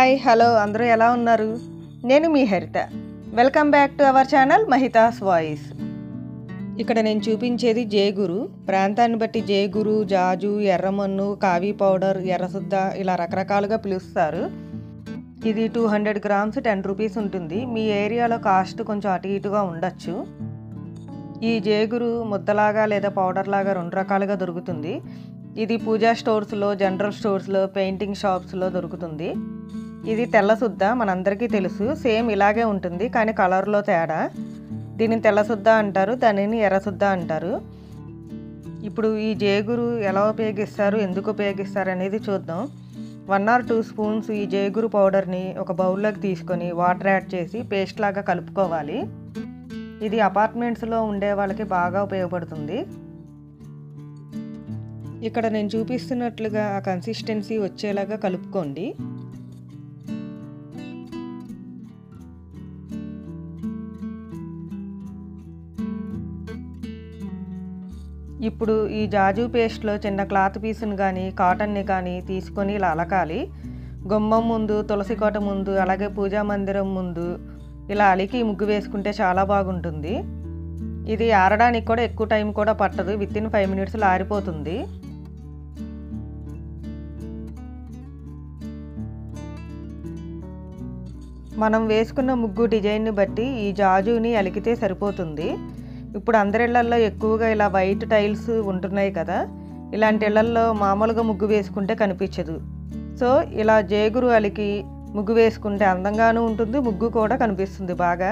hi hello అందరూ ఎలా ఉన్నారు నేను మీ Haritha welcome back to our channel Mahitha's voice ఇక్కడ నేను చూపించేది జేగురు ప్రాంతాన్ని బట్టి జేగురు జాజు ఎర్రమన్ను కావి పౌడర్ ఎర్రసుద్ద ఇలా రకరకాలుగా పిలుస్తారు ఇది two hundred grams ten rupees ఉంటుంది మీ ఏరియాలో కాస్ట్ కొంచెం అటు ఇటుగా ఉండొచ్చు ఈ జేగురు ముద్దలాగా లేదా పౌడర్ లాగా రెండు రకాలుగా దొరుకుతుంది ఇది పూజా స్టోర్స్లో జనరల్ స్టోర్స్లో పెయింటింగ్ షాప్స్లో దొరుకుతుంది ఇది తెల్ల సుద్ద మనందరికీ తెలుసు సేమ్ ఇలాగే ఉంటుంది కానీ కలర్లో తేడా దీన్ని తెల్ల సుద్ద అంటారు దానిని ఎర్ర సుద్ద అంటారు ఇప్పుడు ఈ జేగురు ఎలా ఉపయోగిస్తారు ఎందుకు ఉపయోగిస్తారు అనేది చూద్దాం వన్ ఆర్ టూ స్పూన్స్ ఈ జేగురు పౌడర్ని ఒక బౌల్లోకి తీసుకొని వాటర్ యాడ్ చేసి పేస్ట్ లాగా కలుపుకోవాలి ఇది అపార్ట్మెంట్స్లో ఉండే వాళ్ళకి బాగా ఉపయోగపడుతుంది ఇక్కడ నేను చూపిస్తున్నట్లుగా ఆ కన్సిస్టెన్సీ వచ్చేలాగా కలుపుకోండి ఇప్పుడు ఈ జాజు పేస్ట్లో చిన్న క్లాత్ పీస్ని కానీ కాటన్ని కానీ తీసుకొని ఇలా అలకాలి గుమ్మం ముందు తులసి కోట ముందు అలాగే పూజా మందిరం ముందు ఇలా అలికి ముగ్గు వేసుకుంటే చాలా బాగుంటుంది ఇది ఆరడానికి కూడా ఎక్కువ టైం కూడా పట్టదు విత్ ఇన్ ఫైవ్ మినిట్స్లో ఆరిపోతుంది మనం వేసుకున్న ముగ్గు డిజైన్ని బట్టి ఈ జాజుని అలికితే సరిపోతుంది ఇప్పుడు అందరిళ్లల్లో ఎక్కువగా ఇలా వైట్ టైల్స్ ఉంటున్నాయి కదా ఇలాంటి ఇళ్లల్లో మామూలుగా ముగ్గు వేసుకుంటే కనిపించదు సో ఇలా జేగురు అలికి ముగ్గు వేసుకుంటే అందంగానూ ఉంటుంది ముగ్గు కూడా కనిపిస్తుంది బాగా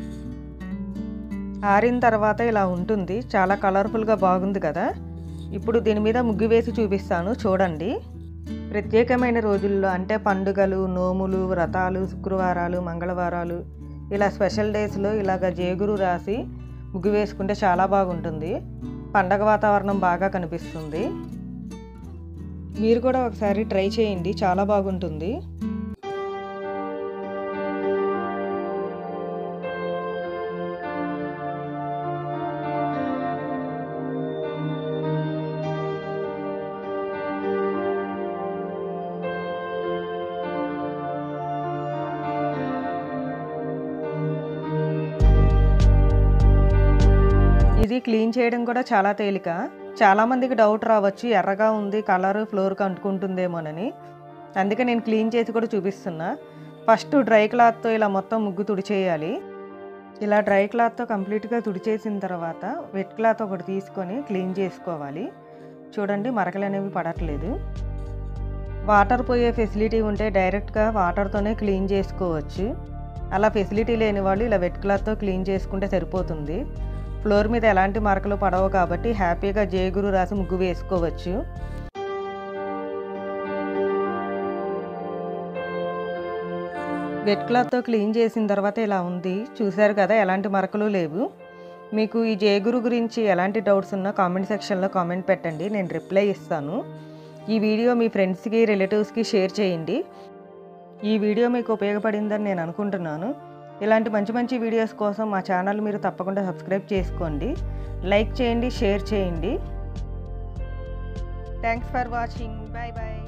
ఆరిన తర్వాత ఇలా ఉంటుంది చాలా కలర్ఫుల్గా బాగుంది కదా ఇప్పుడు దీని మీద ముగ్గు వేసి చూపిస్తాను చూడండి ప్రత్యేకమైన రోజుల్లో అంటే పండుగలు నోములు వ్రతాలు శుక్రవారాలు మంగళవారాలు ఇలా స్పెషల్ డేస్లో ఇలాగ జేగురు రాసి ముగ్గు వేసుకుంటే చాలా బాగుంటుంది పండగ వాతావరణం బాగా కనిపిస్తుంది మీరు కూడా ఒకసారి ట్రై చేయండి చాలా బాగుంటుంది ఇది క్లీన్ చేయడం కూడా చాలా తేలిక చాలామందికి డౌట్ రావచ్చు ఎర్రగా ఉంది కలర్ ఫ్లోర్కి అంటుకుంటుందేమోనని అందుకే నేను క్లీన్ చేసి కూడా చూపిస్తున్నా ఫస్ట్ డ్రై క్లాత్తో ఇలా మొత్తం ముగ్గు తుడిచేయాలి ఇలా డ్రై క్లాత్తో కంప్లీట్గా తుడిచేసిన తర్వాత వెట్ క్లాత్ ఒకటి తీసుకొని క్లీన్ చేసుకోవాలి చూడండి మరకలు అనేవి పడట్లేదు వాటర్ పోయే ఫెసిలిటీ ఉంటే డైరెక్ట్గా వాటర్తోనే క్లీన్ చేసుకోవచ్చు అలా ఫెసిలిటీ లేని వాళ్ళు ఇలా వెట్ క్లాత్తో క్లీన్ చేసుకుంటే సరిపోతుంది ఫ్లోర్ మీద ఎలాంటి మరకలు పడవు కాబట్టి హ్యాపీగా జేగురు రాసి ముగ్గు వేసుకోవచ్చు వెట్ క్లాత్తో క్లీన్ చేసిన తర్వాత ఇలా ఉంది చూశారు కదా ఎలాంటి మరకలు లేవు మీకు ఈ జేగురు గురించి ఎలాంటి డౌట్స్ ఉన్నా కామెంట్ సెక్షన్లో కామెంట్ పెట్టండి నేను రిప్లై ఇస్తాను ఈ వీడియో మీ ఫ్రెండ్స్కి రిలేటివ్స్కి షేర్ చేయండి ఈ వీడియో మీకు ఉపయోగపడిందని నేను అనుకుంటున్నాను ఇలాంటి మంచి మంచి వీడియోస్ కోసం మా ఛానల్ మీరు తప్పకుండా సబ్స్క్రైబ్ చేసుకోండి లైక్ చేయండి షేర్ చేయండి thanks for watching bye bye